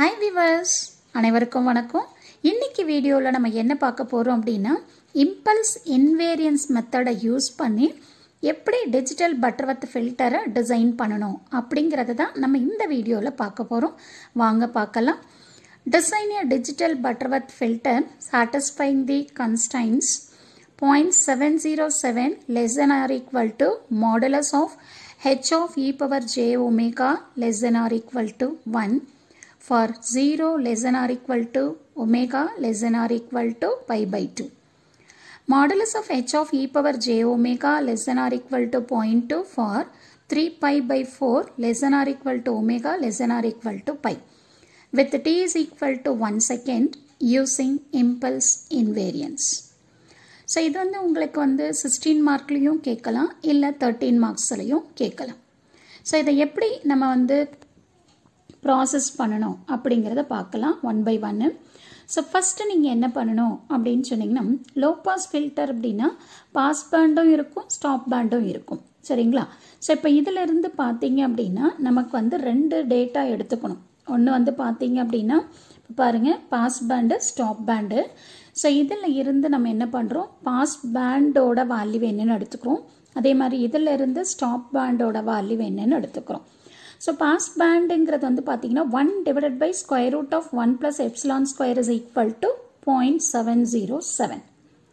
Hi viewers அனைவருக்கும் வணக்கம் இன்னைக்கு வீடியோவில் நம்ம என்ன பார்க்க போகிறோம் அப்படின்னா இம்பல்ஸ் இன்வேரியன்ஸ் மெத்தடை யூஸ் பண்ணி எப்படி டிஜிட்டல் பட்டர்வத் ஃபில்டரை டிசைன் பண்ணணும் அப்படிங்கிறத தான் நம்ம இந்த வீடியோவில் பார்க்க போகிறோம் வாங்க பார்க்கலாம் design a digital butterworth filter satisfying the constraints 0.707 less than or equal to modulus of h of e power j omega less than or equal to 1 for 0 less than or equal to omega less than or equal to pi by 2. Modulus of h of e power j omega less than or equal to 0.2 for 3 pi by 4 less than or equal to omega less than or equal to pi with t is equal to 1 second using impulse invariance. So இது வந்து உங்களுக்கு வந்து sixteen மார்க்லேயும் கேட்கலாம் இல்லை thirteen மார்க்ஸ்லையும் கேட்கலாம் so இதை எப்படி நம்ம வந்து ப்ராசஸ் பண்ணணும் அப்படிங்கிறத பார்க்கலாம் ஒன் பை ஒன்னு ஸோ ஃபஸ்ட்டு நீங்கள் என்ன பண்ணணும் அப்படின்னு சொன்னீங்கன்னா லோ பாஸ் ஃபில்டர் அப்படின்னா பாஸ் பேண்டும் இருக்கும் ஸ்டாப் பேண்டும் இருக்கும் சரிங்களா ஸோ இப்போ இதிலிருந்து பார்த்தீங்க அப்படின்னா நமக்கு வந்து ரெண்டு டேட்டா எடுத்துக்கணும் ஒன்று வந்து பார்த்தீங்க அப்படின்னா இப்போ பாருங்கள் pass band stop band so இதில் இருந்து நம்ம என்ன பண்ணுறோம் பாஸ் பேண்டோட வேல்யூ என்னன்னு எடுத்துக்கிறோம் அதே மாதிரி இதில் இருந்து ஸ்டாப் பேண்டோட வேல்யூ என்னன்னு எடுத்துக்கிறோம் ஸோ பாஸ் பேண்டுங்கிறது வந்து பார்த்தீங்கன்னா one divided by square root of one plus epsilon square is equal to point seven zero seven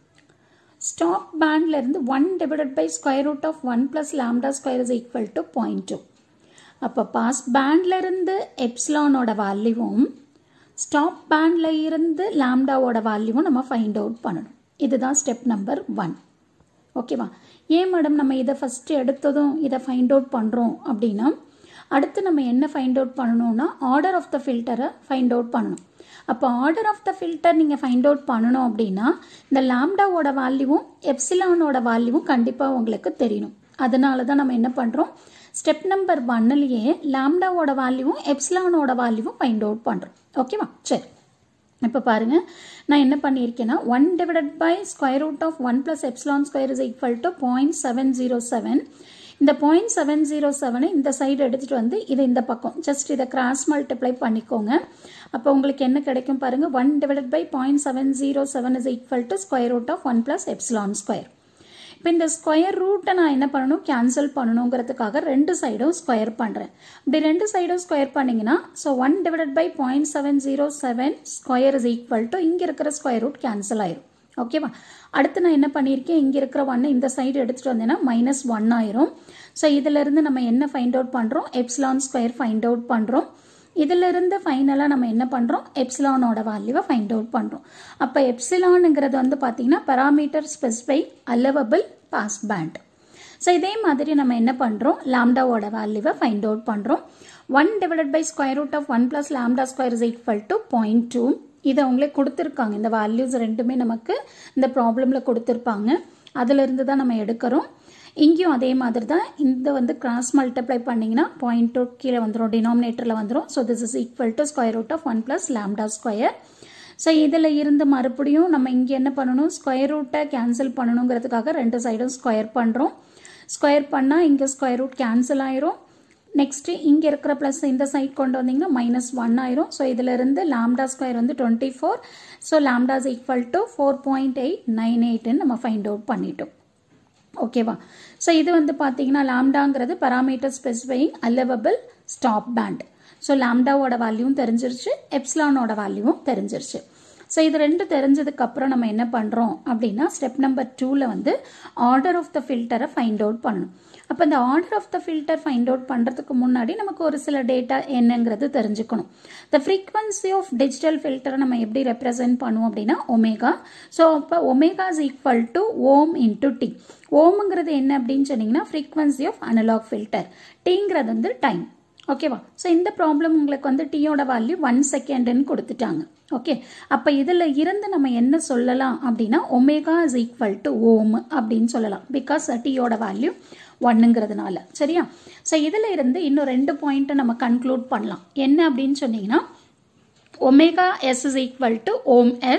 stop பேண்ட்லேருந்து one divided by square root of one plus lambda square is equal to point two அப்போ pass பேண்ட்லேருந்து எப்சிலானோட வேல்யூவும் stop பேண்டில் இருந்து லாம்டாவோட வேல்யூவும் நம்ம find out பண்ணணும் இதுதான் ஸ்டெப் நம்பர் ஒன் ஓகேவா ஏன் மேடம் நம்ம இதை ஃபஸ்ட்டு எடுத்ததும் இதை ஃபைண்ட் அவுட் பண்ணுறோம் அப்படின்னா அடுத்து நம்ம என்ன ஃபைண்ட் அவுட் பண்ணணும்னா ஆர்டர் ஆஃப் த ஃபில்டரை ஃபைண்ட் அவுட் பண்ணணும் அப்போ ஆர்டர் ஆஃப் த ஃபில்டர் நீங்கள் ஃபைண்ட் அவுட் பண்ணணும் அப்படின்னா இந்த லாம்டாவோட வேல்யூவும் எப்சிலானோட வேல்யூவும் கண்டிப்பாக உங்களுக்கு தெரியணும் அதனால தான் நம்ம என்ன பண்ணுறோம் ஸ்டெப் நம்பர் ஒன்னுலேயே லாம்டாவோட வேல்யூவும் எப்சிலானோட வேல்யூவும் ஃபைண்ட் அவுட் பண்ணுறோம் ஓகேவா சரி இப்போ பாருங்க நான் என்ன பண்ணியிருக்கேன்னா one divided by square root of one plus epsilon square is equal to point seven zero seven இந்த பாயிண்ட் செவன் ஜீரோ செவனை இந்த சைடு எடுத்துகிட்டு வந்து இதை இந்த பக்கம் ஜஸ்ட் இதை கிராஸ் மல்டிப்ளை பண்ணிக்கோங்க அப்போ உங்களுக்கு என்ன கிடைக்கும் பாருங்க one divided by point seven zero seven is equal to square root of one plus epsilon square இப்போ இந்த ஸ்கொயர் ரூட்டை நான் என்ன பண்ணணும் கேன்சல் பண்ணணுங்கிறதுக்காக ரெண்டு சைடும் ஸ்கொயர் பண்ணுறேன் இப்படி ரெண்டு சைடும் ஸ்கொயர் பண்ணிங்கன்னா so one divided by point seven zero seven square is equal to இங்கே இருக்கிற ஸ்கொயர் ரூட் கேன்சல் ஆயிரும் ஓகேவா அடுத்து நான் என்ன பண்ணியிருக்கேன் இங்கே இருக்கிற ஒன்று இந்த சைடு எடுத்துகிட்டு வந்தேன்னா மைனஸ் ஒன் ஆயிரும் ஸோ இதிலிருந்து நம்ம என்ன ஃபைண்ட் அவுட் பண்ணுறோம் எப்சிலான் ஸ்கொயர் ஃபைண்ட் அவுட் பண்ணுறோம் இதிலிருந்து ஃபைனலாக நம்ம என்ன பண்ணுறோம் எப்சிலானோட வேல்யூவை ஃபைண்ட் அவுட் பண்ணுறோம் அப்போ எப்சிலானுங்கிறது வந்து பார்த்தீங்கன்னா parameter specify allowable pass band so இதே மாதிரி நம்ம என்ன பண்ணுறோம் லாம்டாவோட வேல்யூவை ஃபைண்ட் அவுட் பண்ணுறோம் one divided by square root of one plus lambda square is equal to point two இதை அவங்களே கொடுத்துருக்காங்க இந்த வேல்யூஸ் ரெண்டுமே நமக்கு இந்த ப்ராப்ளமில் கொடுத்துருப்பாங்க அதிலிருந்து தான் நம்ம எடுக்கிறோம் இங்கேயும் அதே மாதிரி தான் இந்த வந்து கிராஸ் மல்டிப்ளை பண்ணிங்கன்னா பாயிண்ட் டூ கீழே வந்துடும் டினாமினேட்டரில் வந்துடும் so this is equal to square root of one plus lambda square so இதில் இருந்து மறுபடியும் நம்ம இங்கே என்ன பண்ணணும் ஸ்கொயர் ரூட்டை கேன்சல் பண்ணணுங்கிறதுக்காக ரெண்டு சைடும் ஸ்கொயர் பண்ணுறோம் ஸ்கொயர் பண்ணால் இங்கே ஸ்கொயர் ரூட் கேன்சல் ஆயிரும் நெக்ஸ்ட்டு இங்கே இருக்கிற ப்ளஸ் இந்த சைட் கொண்டு வந்தீங்கன்னா மைனஸ் ஒன் ஆயிரும் ஸோ இதிலிருந்து லாம்டா ஸ்கொயர் வந்து twenty four so lambda is equal to four point eight nine எயிட்னு நம்ம ஃபைண்ட் அவுட் பண்ணிட்டோம் ஓகேவா ஸோ இது வந்து பார்த்தீங்கன்னா லாம்டாங்கிறது parameter specifying allowable stop band so லாம்டாவோட வேல்யூவும் தெரிஞ்சிருச்சு எப்ஸ்லானோட வேல்யூவும் தெரிஞ்சிருச்சு ஸோ இது ரெண்டு தெரிஞ்சதுக்கு அப்புறம் நம்ம என்ன பண்ணுறோம் அப்படின்னா ஸ்டெப் நம்பர் டூவில் வந்து ஆர்டர் ஆஃப் த ஃபில்டரை ஃபைண்ட் அவுட் பண்ணணும் அப்போ இந்த order of the filter find out பண்ணுறதுக்கு முன்னாடி நமக்கு ஒரு சில டேட்டா என்னங்கிறது தெரிஞ்சுக்கணும் த ஃப்ரீக்வன்சி ஆஃப் டிஜிட்டல் ஃபில்டரை நம்ம எப்படி ரெப்ரசென்ட் பண்ணுவோம் அப்படின்னா ஒமேகா ஸோ அப்போ ஒமேகா இஸ் ஈக்குவல் டு ஓம் இன்டு டி ஓமுங்கிறது என்ன அப்படின்னு சொன்னீங்கன்னா ஃப்ரீக்வன்சி ஆஃப் அனலாக் ஃபில்டர் டிங்கிறது வந்து டைம் ஓகேவா ஸோ இந்த ப்ராப்ளம் உங்களுக்கு வந்து டீயோட வேல்யூ ஒன் செகண்டுன்னு கொடுத்துட்டாங்க ஓகே அப்போ இதில் இருந்து நம்ம என்ன சொல்லலாம் அப்படின்னா ஒமேகா இஸ் ஈக்குவல் டு ஓம் அப்படின்னு சொல்லலாம் பிகாஸ் டீயோட வேல்யூ ஒன்னுங்கிறதுனால சரியா ஸோ இதில் இருந்து இன்னும் ரெண்டு பாயிண்ட்டை நம்ம கன்க்ளூட் பண்ணலாம் என்ன அப்படின்னு சொன்னீங்கன்னா omega S is equal to ஓம் S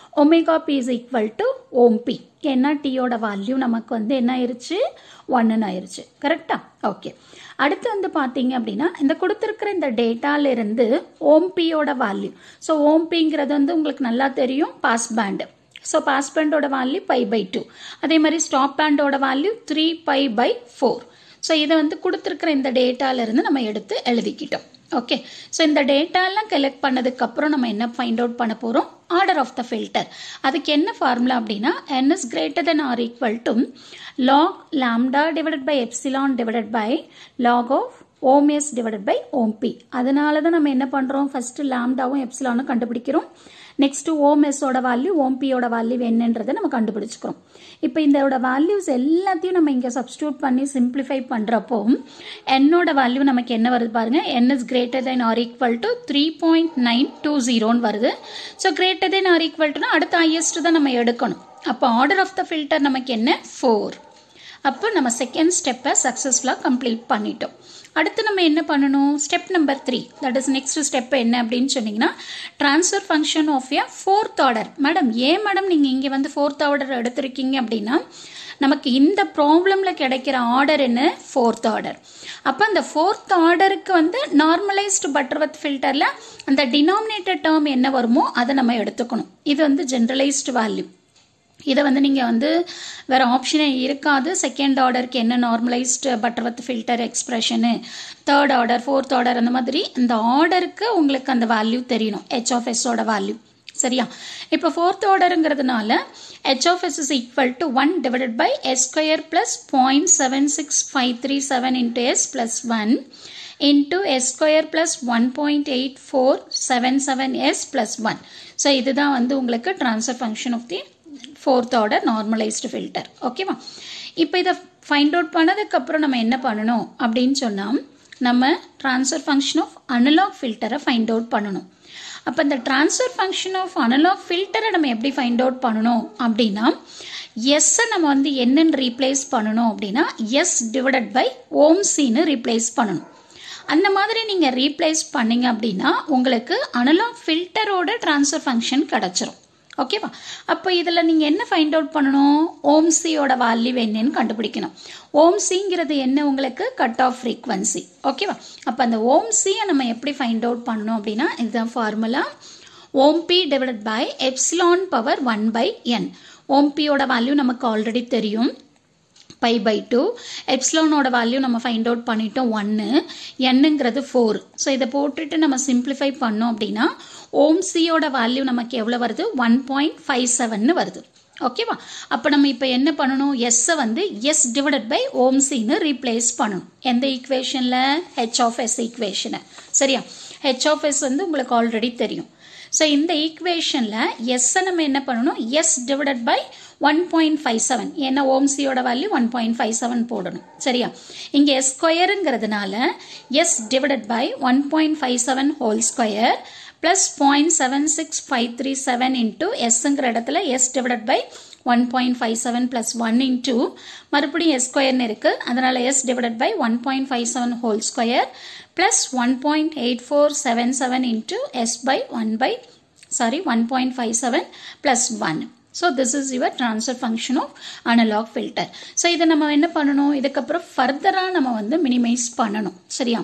omega P is equal to ஓம் பி ஏன்னா டீயோட வேல்யூ நமக்கு வந்து என்ன ஆயிருச்சு ஒன்னுன்னு ஆயிருச்சு கரெக்டா ஓகே அடுத்து வந்து பார்த்தீங்க அப்படின்னா இந்த கொடுத்துருக்கிற இந்த டேட்டால இருந்து ஓம்பியோட வேல்யூ ஸோ ஓம்பிங்கிறது வந்து உங்களுக்கு நல்லா தெரியும் பாஸ் பேண்டு ஸோ பாஸ் பேண்டோட வேல்யூ பை பை டூ அதே மாதிரி ஸ்டாப் பேண்டோட value three pi by four so இதை வந்து கொடுத்துருக்கிற இந்த டேட்டால இருந்து நம்ம எடுத்து எழுதிக்கிட்டோம் ஓகே ஸோ இந்த டேட்டாலாம் கலெக்ட் பண்ணதுக்கு அப்புறம் நம்ம என்ன ஃபைண்ட் அவுட் பண்ண போகிறோம் ஆர்டர் ஆஃப் த ஃபில்டர் அதுக்கு என்ன ஃபார்முலா அப்படின்னா n is greater than or equal to log lambda divided by epsilon divided by log of ohm s divided by ohm p அதனால தான் நம்ம என்ன பண்ணுறோம் ஃபர்ஸ்ட் லாம்டாவும் எப்சிலானும் கண்டுபிடிக்கிறோம் நெக்ஸ்ட் ஓம் எஸோட வேல்யூ ஓம் பியோட வேல்யூ என்னன்றதை நம்ம கண்டுபிடிச்சுக்கிறோம் இப்போ இதோட வேல்யூஸ் எல்லாத்தையும் நம்ம இங்கே சப்ஸ்டியூட் பண்ணி சிம்பிளிஃபை பண்ணுறப்போ என்னோட வேல்யூ நமக்கு என்ன வருது பாருங்க N is greater than or equal to three point nine two ஜீரோன்னு வருது so greater than or equal டுனா அடுத்த ஹையஸ்ட் தான் நம்ம எடுக்கணும் அப்போ ஆர்டர் ஆஃப் த ஃபில்டர் நமக்கு என்ன ஃபோர் அப்போ நம்ம செகண்ட் ஸ்டெப்பை சக்ஸஸ்ஃபுல்லாக கம்ப்ளீட் பண்ணிட்டோம் அடுத்து நம்ம என்ன பண்ணணும் step number three that is next step என்ன அப்படின்னு சொன்னீங்கன்னா transfer function of a fourth order madam ஏன் மேடம் நீங்கள் இங்கே வந்து ஃபோர்த் ஆர்டர் எடுத்திருக்கீங்க அப்படின்னா நமக்கு இந்த ப்ராப்ளமில் கிடைக்கிற ஆர்டர் என்ன ஃபோர்த் ஆர்டர் அப்போ அந்த ஃபோர்த் ஆர்டருக்கு வந்து நார்மலைஸ்டு பட்டர்வத் ஃபில்டரில் அந்த டினாமினேட்டட் டேர்ம் என்ன வருமோ அதை நம்ம எடுத்துக்கணும் இது வந்து ஜென்ரலைஸ்டு வேல்யூ இதை வந்து நீங்கள் வந்து வேறு ஆப்ஷனே இருக்காது செகண்ட் ஆர்டருக்கு என்ன normalised Butterworth filter expression third order fourth order அந்த மாதிரி இந்த ஆர்டருக்கு உங்களுக்கு அந்த வேல்யூ தெரியணும் ஹெச் ஆஃப் எஸ்ஸோட வேல்யூ சரியா இப்போ ஃபோர்த் ஆர்டருங்கிறதுனால H of S is equal to one divided by S square plus point seven six five three seven into S plus one into S square plus one point eight four seven seven S plus one so இதுதான் வந்து உங்களுக்கு transfer function of the fourth order normalised filter ஓகேவா இப்போ இதை find out பண்ணதுக்கப்புறம் நம்ம என்ன பண்ணணும் அப்படின்னு சொன்னால் நம்ம ட்ரான்ஸ்ஃபர் ஃபங்க்ஷன் ஆஃப் அனலாக் ஃபில்டரை ஃபைண்ட் அவுட் பண்ணணும் அப்போ இந்த ட்ரான்ஸ்ஃபர் ஃபங்க்ஷன் ஆஃப் அனலாக் ஃபில்டரை நம்ம எப்படி ஃபைண்ட் அவுட் பண்ணணும் அப்படின்னா எஸ்ஸை நம்ம வந்து என்னன்னு ரீப்ளேஸ் பண்ணணும் அப்படின்னா எஸ் டிவைடட் பை ஓம்சின்னு ரீப்ளேஸ் பண்ணணும் அந்த மாதிரி நீங்கள் ரீப்ளேஸ் பண்ணீங்க அப்படின்னா உங்களுக்கு அனலாக் ஃபில்டரோட ட்ரான்ஸ்ஃபர் ஃபங்க்ஷன் கிடச்சிரும் ஓகேவா அப்போ இதில் நீங்கள் என்ன ஃபைண்ட் அவுட் பண்ணணும் ஓம்சியோட வேல்யூ என்னன்னு கண்டுபிடிக்கணும் ஓம்சிங்கிறது என்ன உங்களுக்கு கட் ஆஃப் ஃப்ரீக்வன்சி ஓகேவா அப்போ அந்த ஓம்சியை நம்ம எப்படி ஃபைண்ட் அவுட் பண்ணணும் அப்படின்னா இதுதான் ஃபார்முலா ஓம்பி divided by epsilon power one by N ஓம்பியோட வேல்யூ நமக்கு ஆல்ரெடி தெரியும் பை பை டூ எப்ஸ்லோனோட வேல்யூ நம்ம ஃபைண்ட் அவுட் பண்ணிட்டோம் ஒன்று என்னங்கிறது ஃபோர் ஸோ இதை போட்டுட்டு நம்ம சிம்பிளிஃபை பண்ணோம் அப்படின்னா ஓம்சியோட வேல்யூ நமக்கு எவ்வளோ வருது ஒன் பாயிண்ட் ஃபைவ் செவன்னு வருது ஓகேவா அப்போ நம்ம இப்போ என்ன பண்ணணும் எஸ்ஸை வந்து எஸ் டிவைடட் பை ஓம்சின்னு ரீப்ளேஸ் பண்ணணும் எந்த ஈக்குவேஷனில் ஹெச் ஆஃப் எஸ் ஈக்குவேஷனை சரியா ஹெச் ஆஃப் எஸ் வந்து உங்களுக்கு ஆல்ரெடி தெரியும் ஸோ இந்த ஈக்குவேஷனில் எஸ்ஸை நம்ம என்ன பண்ணணும் S divided by one point five seven ஏன்னா ஓம்சியோட value one point five seven போடணும் சரியா இங்கே எஸ் ஸ்கொயருங்கிறதுனால S divided by one point five seven whole square plus point seven six five three seven into எஸ்ங்கிற இடத்துல S divided by one point five seven plus one into மறுபடியும் S ஸ்கொயர்னு இருக்குது அதனால் S divided by one point five seven whole square plus one point eight four seven seven into S by one by sorry one point five seven plus one so this is your transfer function of analogue filter so இதை நம்ம என்ன பண்ணணும் இதுக்கப்புறம் ஃபர்தராக நம்ம வந்து minimise பண்ணணும் சரியா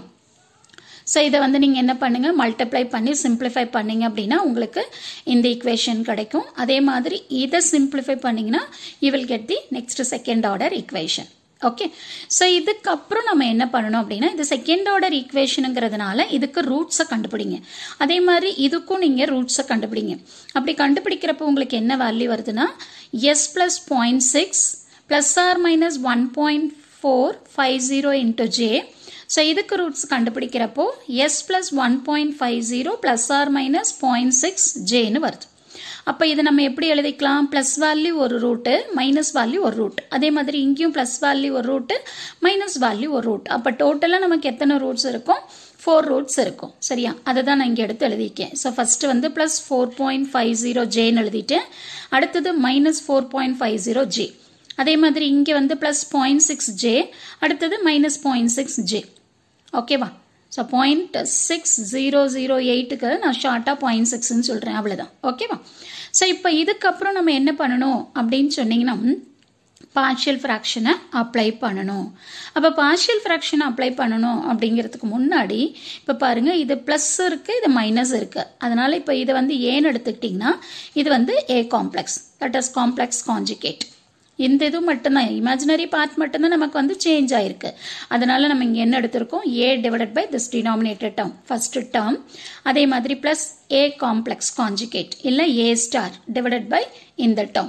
ஸோ இதை வந்து நீங்கள் என்ன பண்ணுங்கள் மல்டிப்ளை பண்ணி சிம்பிளிஃபை பண்ணீங்க அப்படின்னா உங்களுக்கு இந்த ஈக்குவேஷன் கிடைக்கும் அதே மாதிரி இதை சிம்பிளிஃபை பண்ணிங்கன்னா you will get the next second order equation okay so இதுக்கப்புறம் நம்ம என்ன பண்ணணும் அப்படின்னா இது செகண்ட் ஆர்டர் ஈக்குவேஷனுங்கிறதுனால இதுக்கு ரூட்ஸை கண்டுபிடிங்க அதே மாதிரி இதுக்கும் நீங்கள் ரூட்ஸை கண்டுபிடிங்க அப்படி கண்டுபிடிக்கிறப்போ உங்களுக்கு என்ன வேல்யூ வருதுன்னா S plus point six plus R minus one point four five zero into J so இதுக்கு ரூட்ஸ் கண்டுபிடிக்கிறப்போ S plus one point five zero plus R minus point six ஜேன்னு வருது அப்போ இது நம்ம எப்படி எழுதிக்கலாம் ப்ளஸ் வேல்யூ ஒரு ரூட்டு மைனஸ் வேல்யூ ஒரு ரூட் அதே மாதிரி இங்கேயும் ப்ளஸ் வேல்யூ ஒரு ரூட்டு மைனஸ் வேல்யூ ஒரு ரூட் அப்போ டோட்டலாக நமக்கு எத்தனை ரூட்ஸ் இருக்கும் ஃபோர் ரூட்ஸ் இருக்கும் சரியா அதை தான் நான் இங்கே எடுத்து எழுதியிருக்கேன் ஸோ ஃபஸ்ட்டு வந்து plus four point five zero ஜேன்னு எழுதிட்டேன் அடுத்தது minus four point five zero J அதே மாதிரி இங்கே வந்து ப்ளஸ் பாயிண்ட் சிக்ஸ் ஜே அடுத்தது மைனஸ் பாயிண்ட் சிக்ஸ் ஜே ஓகேவா so point six zero zero எயிட்டுக்கு நான் ஷார்ட்டாக பாயிண்ட் சிக்ஸ்ன்னு சொல்கிறேன் அவ்வளோதான் ஓகேவா ஸோ இப்போ இதுக்கப்புறம் நம்ம என்ன பண்ணணும் அப்படின்னு சொன்னீங்கன்னா பார்ஷியல் ஃப்ராக்ஷனை அப்ளை பண்ணணும் அப்போ பார்ஷியல் ஃப்ராக்ஷனை அப்ளை பண்ணணும் அப்படிங்கிறதுக்கு முன்னாடி இப்போ பாருங்கள் இது ப்ளஸ் இருக்குது இது மைனஸ் இருக்குது அதனால் இப்போ இதை வந்து ஏன்னு எடுத்துக்கிட்டிங்கன்னா இது வந்து a complex that is complex conjugate இந்த இது மட்டும்தான் இமேஜினரி பார்ட் மட்டும்தான் நமக்கு வந்து சேஞ்ச் ஆயிருக்கு அதனால நம்ம இங்கே என்ன எடுத்திருக்கோம் A divided by this denominator term first term அதே மாதிரி பிளஸ் ஏ காம்ப்ளெக்ஸ் காஞ்சிகேட் இல்லை ஏ ஸ்டார் டிவைடட் பை இந்த டேர்ம்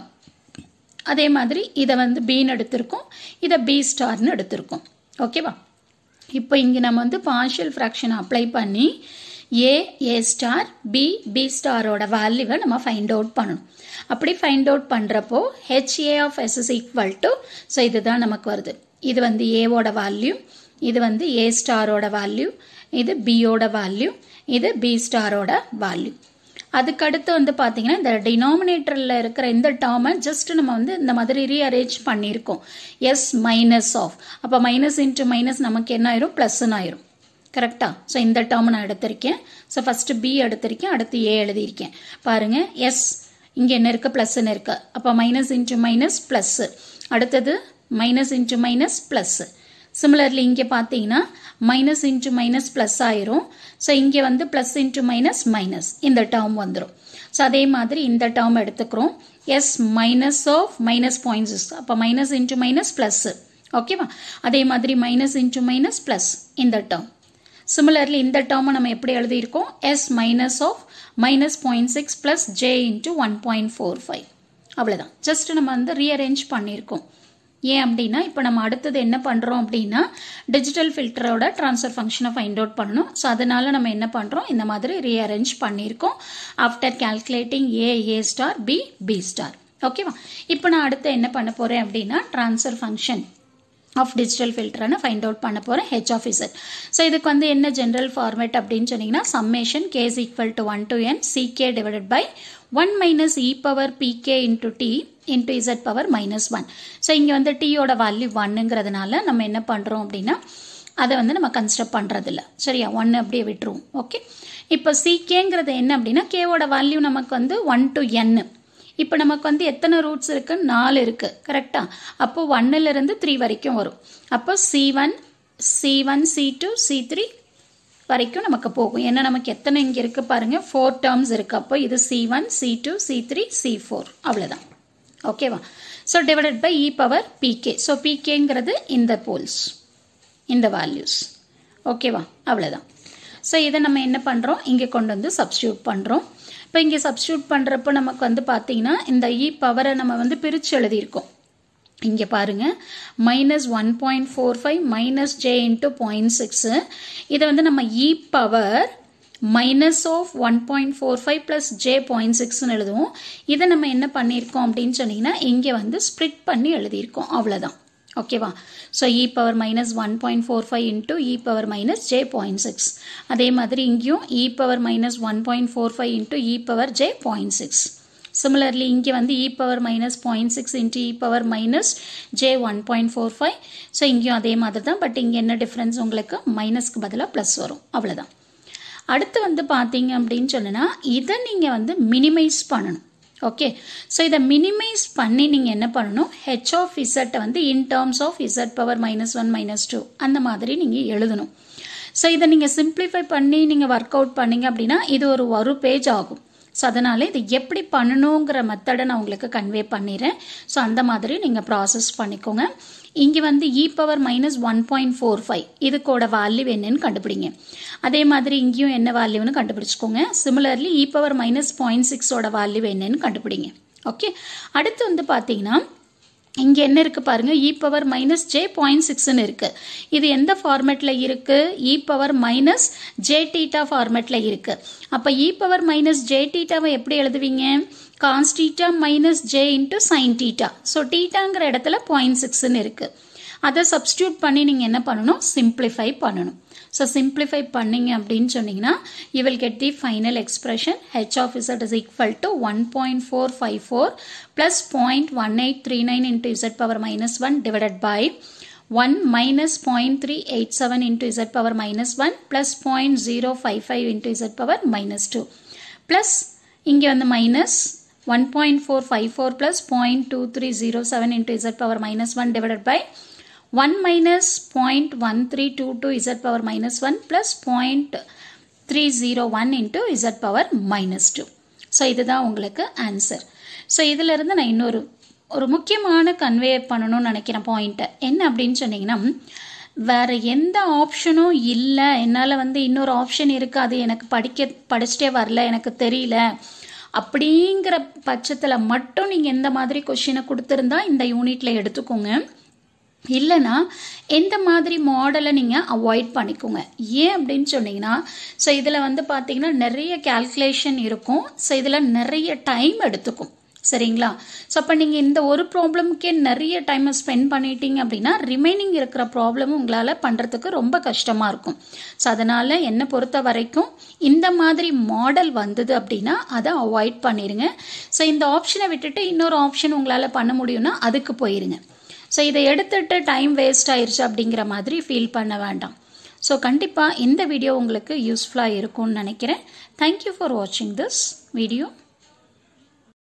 அதே மாதிரி இதை வந்து பின்னு எடுத்திருக்கோம் இதை பி ஸ்டார்னு எடுத்திருக்கோம் ஓகேவா இப்போ இங்கே நம்ம வந்து பார்ஷியல் ஃப்ராக்ஷன் அப்ளை பண்ணி A A star B B ஸ்டாரோட வேல்யூவை நம்ம ஃபைண்ட் அவுட் பண்ணணும் அப்படி ஃபைண்ட் அவுட் பண்ணுறப்போ HA of S is equal to so இதுதான் நமக்கு வருது இது வந்து ஏவோட வேல்யூ இது வந்து ஏ ஸ்டாரோட வேல்யூ இது பியோட வேல்யூ இது பி ஸ்டாரோட வேல்யூ அதுக்கடுத்து வந்து பார்த்தீங்கன்னா இந்த டினாமினேட்டரில் இருக்கிற இந்த டேர்மை ஜஸ்ட் நம்ம வந்து இந்த மாதிரி ரீஅரேஞ்ச் பண்ணியிருக்கோம் எஸ் மைனஸ் ஆஃப் அப்போ மைனஸ் இன்ட்டு மைனஸ் நமக்கு என்ன ஆயிரும் ப்ளஸ்ன்னு ஆயிரும் கரெக்டா ஸோ இந்த டேர்ம் நான் எடுத்திருக்கேன் ஸோ ஃபஸ்ட்டு பி எடுத்திருக்கேன் அடுத்து ஏ எழுதியிருக்கேன் பாருங்க எஸ் இங்கே என்ன இருக்குது ப்ளஸ்ன்னு இருக்கு அப்போ மைனஸ் இன்ட்டு மைனஸ் ப்ளஸ்ஸு அடுத்தது minus into minus plus similarly இங்கே பார்த்தீங்கன்னா மைனஸ் இன்ட்டு மைனஸ் ப்ளஸ் ஆயிரும் ஸோ இங்கே வந்து ப்ளஸ் இன்ட்டு மைனஸ் மைனஸ் இந்த டேர்ம் வந்துடும் ஸோ அதே மாதிரி இந்த டேர்ம் எடுத்துக்கிறோம் S minus of minus points அப்போ மைனஸ் இன்ட்டு மைனஸ் ப்ளஸ்ஸு ஓகேவா அதே மாதிரி மைனஸ் இன்ட்டு மைனஸ் ப்ளஸ் இந்த டேர்ம் சிமிலர்லி இந்த டேர்மை நம்ம எப்படி எழுதியிருக்கோம் S minus of minus point six plus J into one point four five அவ்வளோதான் ஜஸ்ட் நம்ம வந்து ரீஅரேஞ்ச் பண்ணியிருக்கோம் ஏன் அப்படின்னா இப்போ நம்ம அடுத்தது என்ன பண்ணுறோம் அப்படின்னா டிஜிட்டல் ஃபில்டரோட ட்ரான்ஸ்ஃபர் ஃபங்க்ஷனை ஃபைண்ட் அவுட் பண்ணணும் ஸோ அதனால நம்ம என்ன பண்ணுறோம் இந்த மாதிரி ரீஅரேஞ்ச் பண்ணியிருக்கோம் after calculating A A star B B star ஓகேவா இப்போ நான் அடுத்து என்ன பண்ண போகிறேன் அப்படின்னா ட்ரான்ஸ்ஃபர் ஃபங்க்ஷன் ஆஃப் டிஜிட்டல் ஃபில்டர்னு ஃபைண்ட் அவுட் பண்ண போகிறேன் ஹெச் ஆஃப் இசட் ஸோ இதுக்கு வந்து என்ன ஜென்ரல் ஃபார்மேட் அப்படின்னு சொன்னீங்கன்னா summation case equal to one to N CK divided by one minus E power PK into T into Z power minus one so இங்கே வந்து டீயோட value ஒன்னுங்கிறதுனால நம்ம என்ன பண்ணுறோம் அப்படின்னா அதை வந்து நம்ம கன்சிடர் பண்ணுறதில்ல சரியா ஒன்று அப்படியே விட்டுருவோம் ஓகே இப்போ சிகேங்கிறது என்ன அப்படின்னா கேவோட வேல்யூ நமக்கு வந்து ஒன் டு என்னு இப்போ நமக்கு வந்து எத்தனை ரூட்ஸ் இருக்கு நாலு இருக்கு கரெக்டா அப்போ ஒன்னுல இருந்து த்ரீ வரைக்கும் வரும் அப்போ C one C one C two C three வரைக்கும் நமக்கு போகும் ஏன்னா நமக்கு எத்தனை இங்கே இருக்கு பாருங்க ஃபோர் டேர்ம்ஸ் இருக்கு அப்போ இது C one C two C three C four அவ்வளோதான் ஓகேவா so divided by E power PK so பிகேங்கிறது இந்த போல்ஸ் இந்த வேல்யூஸ் ஓகேவா அவ்வளோதான் ஸோ இதை நம்ம என்ன பண்ணுறோம் இங்கே கொண்டு வந்து சப்ஸ்டியூட் பண்ணுறோம் இப்போ இங்கே சப்ஸ்டியூட் பண்ணுறப்போ நமக்கு வந்து பார்த்தீங்கன்னா இந்த இ பவரை நம்ம வந்து பிரித்து எழுதியிருக்கோம் இங்கே பாருங்க minus one point four five minus J into point six இதை வந்து நம்ம E power minus of one point four five plus J point சிக்ஸ்னு எழுதுவோம் இதை நம்ம என்ன பண்ணியிருக்கோம் அப்படின்னு சொன்னீங்கன்னா இங்கே வந்து ஸ்ப்ளிட் பண்ணி எழுதியிருக்கோம் அவ்வளோதான் ஓகேவா so E power minus one point four five into E power minus J point six அதே மாதிரி இங்கேயும் E power minus one point four five into E power J point six similarly இங்கே வந்து E power minus point six into E power minus J one point four five so இங்கேயும் அதே மாதிரி தான் but இங்கே என்ன டிஃப்ரென்ஸ் உங்களுக்கு மைனஸ்க்கு பதிலாக ப்ளஸ் வரும் அவ்வளோதான் அடுத்து வந்து பார்த்தீங்க அப்படின்னு சொன்னா இதை நீங்கள் வந்து மினிமைஸ் பண்ணணும் ஓகே ஸோ இதை மினிமைஸ் பண்ணி நீங்கள் என்ன பண்ணணும் ஹெச் ஆஃப் இசட்டை வந்து in terms of Z power minus one minus two அந்த மாதிரி நீங்கள் எழுதணும் ஸோ இதை நீங்கள் சிம்பிளிஃபை பண்ணி நீங்கள் ஒர்க் அவுட் பண்ணீங்க அப்படின்னா இது ஒரு ஒரு பேஜ் ஆகும் ஸோ அதனால் இது எப்படி பண்ணணுங்கிற மெத்தடை நான் உங்களுக்கு கன்வே பண்ணிடுறேன் ஸோ அந்த மாதிரி நீங்கள் ப்ராசஸ் பண்ணிக்கோங்க இங்கே வந்து E power minus one point four five இதுக்கோட வேல்யூ என்னன்னு கண்டுபிடிங்க அதே மாதிரி இங்கேயும் என்ன வேல்யூன்னு கண்டுபிடிச்சிக்கோங்க சிமிலர்லி இ பவர் மைனஸ் பாயிண்ட் சிக்ஸோட வேல்யூ என்னன்னு கண்டுபிடிங்க ஓகே அடுத்து வந்து பார்த்தீங்கன்னா இங்கே என்ன இருக்கு பாருங்க E power minus J point சிக்ஸ்னு இருக்கு இது எந்த ஃபார்மேட்ல இருக்கு E power minus J theta ஃபார்மேட்ல இருக்கு அப்போ இ பவர் மைனஸ் ஜே டீட்டாவை எப்படி எழுதுவீங்க cos theta minus J into sine theta so டீட்டாங்கிற இடத்துல பாயிண்ட் சிக்ஸ்னு இருக்கு அதை சப்ஸ்டியூட் பண்ணி நீங்கள் என்ன பண்ணணும் சிம்பிளிஃபை பண்ணணும் ஸோ சிம்பிளிஃபை பண்ணீங்க அப்படின்னு சொன்னீங்கன்னா you will get the final expression H of Z is equal to one point four five four plus point one eight three nine into Z power minus one divided by one minus point three eight seven into Z power minus one plus point zero five five into Z power minus two plus இங்கே வந்து minus one point four five four plus point two three zero seven into Z power minus one divided by one minus point one three two two Z power minus one plus point three zero one into Z power minus two so இதுதான் உங்களுக்கு answer so இதிலிருந்து நான் இன்னொரு ஒரு முக்கியமான convey பண்ணணும்னு நினைக்கிறேன் பாயிண்ட்டை என்ன அப்படின்னு சொன்னீங்கன்னா வேற எந்த ஆப்ஷனும் இல்லை என்னால் வந்து இன்னொரு ஆப்ஷன் இருக்குது அது எனக்கு படிக்க படிச்சுட்டே வரல எனக்கு தெரியல அப்படிங்கிற பட்சத்தில் மட்டும் நீங்கள் எந்த மாதிரி கொஷினை கொடுத்துருந்தா இந்த யூனிட்டில் எடுத்துக்கோங்க இல்லைனா எந்த மாதிரி மாடலை நீங்கள் அவாய்ட் பண்ணிக்கோங்க ஏன் அப்படின்னு சொன்னீங்கன்னா ஸோ இதில் வந்து பார்த்தீங்கன்னா நிறைய கேல்குலேஷன் இருக்கும் ஸோ இதில் நிறைய டைம் எடுத்துக்கும் சரிங்களா ஸோ அப்போ நீங்கள் இந்த ஒரு ப்ராப்ளமுக்கே நிறைய டைமை ஸ்பெண்ட் பண்ணிட்டீங்க அப்படின்னா ரிமைனிங் இருக்கிற ப்ராப்ளம் உங்களால் பண்ணுறதுக்கு ரொம்ப கஷ்டமாக இருக்கும் ஸோ அதனால் என்னை பொறுத்த வரைக்கும் இந்த மாதிரி மாடல் வந்தது அப்படின்னா அதை அவாய்ட் பண்ணிடுங்க ஸோ இந்த ஆப்ஷனை விட்டுட்டு இன்னொரு ஆப்ஷன் உங்களால் பண்ண முடியும்னா அதுக்கு போயிருங்க ஸோ இதை எடுத்துட்டு டைம் வேஸ்ட் ஆயிருச்சு அப்படிங்கிற மாதிரி ஃபீல் பண்ண வேண்டாம் ஸோ கண்டிப்பாக இந்த வீடியோ உங்களுக்கு யூஸ்ஃபுல்லாக இருக்கும்னு நினைக்கிறேன் தேங்க்யூ ஃபார் வாட்சிங் திஸ் வீடியோ